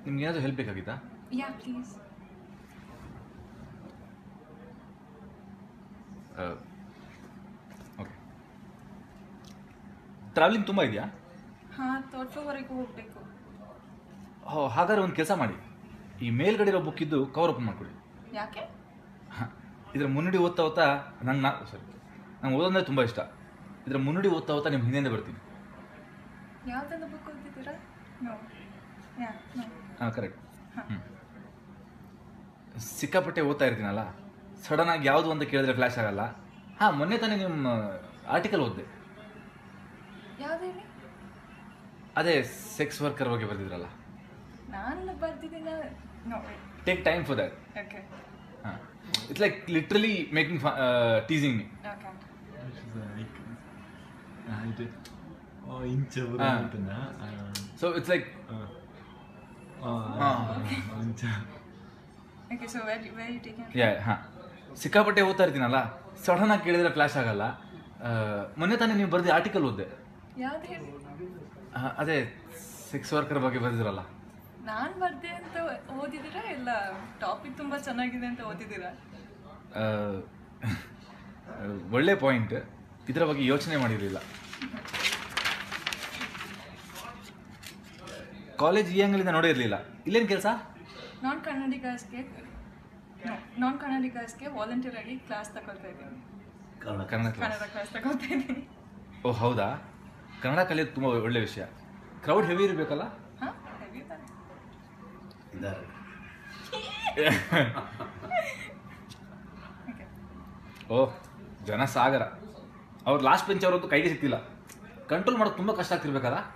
ನಿಮ್ಗೆ ಏನಾದರೂ ಹೆಲ್ಪ್ ಬೇಕಾಗಿತ್ತಾ Yeah, please. ಓಕೆ ಟ್ರಾವೆಲಿಂಗ್ ತುಂಬ ಇದೆಯಾ ಹಾ ಥರ್ಡ್ ಫ್ಲೋರ್ವರೆಗೂ ಹೋಗಬೇಕು ಹೋ ಹಾಗಾದ್ರೆ ಒಂದು ಕೆಲಸ ಮಾಡಿ ಈ ಮೇಲ್ಗಡೆ ಇರೋ ಬುಕ್ ಇದ್ದು ಕವರ್ ಓಪನ್ ಮಾಡ್ಕೊಳ್ಳಿ ಯಾಕೆ ಹ, ಇದ್ರ ಮುನ್ನುಡಿ ಓದ್ತಾ ಓದ್ತಾ ನಂಗೆ ನಾ ಸಾರಿ ನಂಗೆ ಓದೋದಂದ್ರೆ ತುಂಬ ಇಷ್ಟ ಇದ್ರ ಮುನ್ನುಡಿ ಓದ್ತಾ ಓದ್ತಾ ನಿಮ್ಮ ಹಿಂದೆ ಬರ್ತೀನಿ ಯಾವ್ದೆಲ್ಲ ಬುಕ್ ಓದಿದ್ದೀರಾ ನೋ ಯಾ ನೋ ಹಾಂ ಕರೆಕ್ಟ್ ಹಾ. ಹ್ಞೂ ಸಿಕ್ಕಾಪಟ್ಟೆ ಓದ್ತಾ ಇರ್ತೀನಲ್ಲ ಸಡನ್ ಆಗಿ ಯಾವುದು ಅಂತ ಕೇಳಿದ್ರೆ ಫ್ಲ್ಯಾಶ್ ಆಗಲ್ಲ ಹಾಂ ಮೊನ್ನೆ ತಾನೇ ನಿಮ್ಮ ಆರ್ಟಿಕಲ್ ಓದಿದೆ ಯಾವ್ದು ಹೇಳಿ ಅದೇ ಸೆಕ್ಸ್ ವರ್ಕರ್ ಬಗ್ಗೆ ಬರೆದಿದ್ರಲ್ಲ ನಾನು ಬರ್ದಿದ್ದೀನ no take time for that okay ಹಾಂ it's like literally making teasing me okay ಇದು ಇಂಚವರು ಹಾ. ಅಂತನಾ ಸೊ ಇಟ್ಸ್ ಲೈಕ್ ಇಂಚ okay so very very taken yeah ಹಾಂ ಸಿಕ್ಕಾಪಟ್ಟೆ ಓದ್ತಾ ಇರ್ತೀನಲ್ಲ ಸಡನ್ ಆಗಿ ಕೇಳಿದ್ರೆ ಫ್ಲ್ಯಾಶ್ ಆಗಲ್ಲ ಆ, ಮೊನ್ನೆ ತಾನೇ ನೀವು ಬರೆದಿ ಆರ್ಟಿಕಲ್ ಓದಿದೆ ಯಾವ್ದು ಹೇಳಿ ಆ, ಅದೇ ಸೆಕ್ಸ್ ವರ್ಕರ್ ಬಗ್ಗೆ ಬರೆದಿರಲ್ಲ ನಾನು ಬರ್ದೆ ಅಂತ ಓದಿದ್ದೀರಾ ಇಲ್ಲ ಟಾಪಿಕ್ ತುಂಬಾ ಚೆನ್ನಾಗಿದೆ ಅಂತ ಓದಿದ್ದೀರಾ ಆ, ಒಳ್ಳೆ ಪಾಯಿಂಟ್ ಇದರ ಬಗ್ಗೆ ಯೋಚನೆ ಮಾಡಿರಲಿಲ್ಲ ಕಾಲೇಜ್ ಈ ಅಂಗಲಿಂದ ನೋಡಿರಲಿಲ್ಲ ಇಲ್ಲೇನು ಕೆಲಸ ನಾನ್ ಕನ್ನಡಿಗರ್ಸ್ಗೆ ನಾನ್ ಕನ್ನಡಿಗರ್ಸ್ಗೆ ವಾಲಂಟಿಯರ್ ಆಗಿ ಕ್ಲಾಸ್ ತಗೊಳ್ತಾ ಇದ್ದೀನಿ ಕನ್ನಡ ಕ್ಲಾಸ್ ಕನ್ನಡ ಕ್ಲಾಸ್ ತಗೊಳ್ತಾ ಇದ್ದೀನಿ ಓ ಹೌದಾ ಕನ್ನಡ ಕಲಿಯೋದು ತುಂಬ ಒಳ್ಳೆ ವಿಷಯ ಕ್ರೌಡ್ ಹೆವಿ ಇರಬೇಕಲ್ಲ ಹಾ ಹೆವಿ ತಾನೆ ಇದ್ದಾರೆ ಓಕೆ ಓ ಜನ ಸಾಗರ ಅವ್ರು ಲಾಸ್ಟ್ ಬೆಂಚ್ ಅವರಂತೂ ಕೈಗೆ ಸಿಕ್ತಿಲ್ಲ ಕಂಟ್ರೋಲ್ ಮಾಡೋದು ತುಂಬ ಕಷ್ಟ ಆಗ್ತಿರ್ಬೇಕಲ್ಲ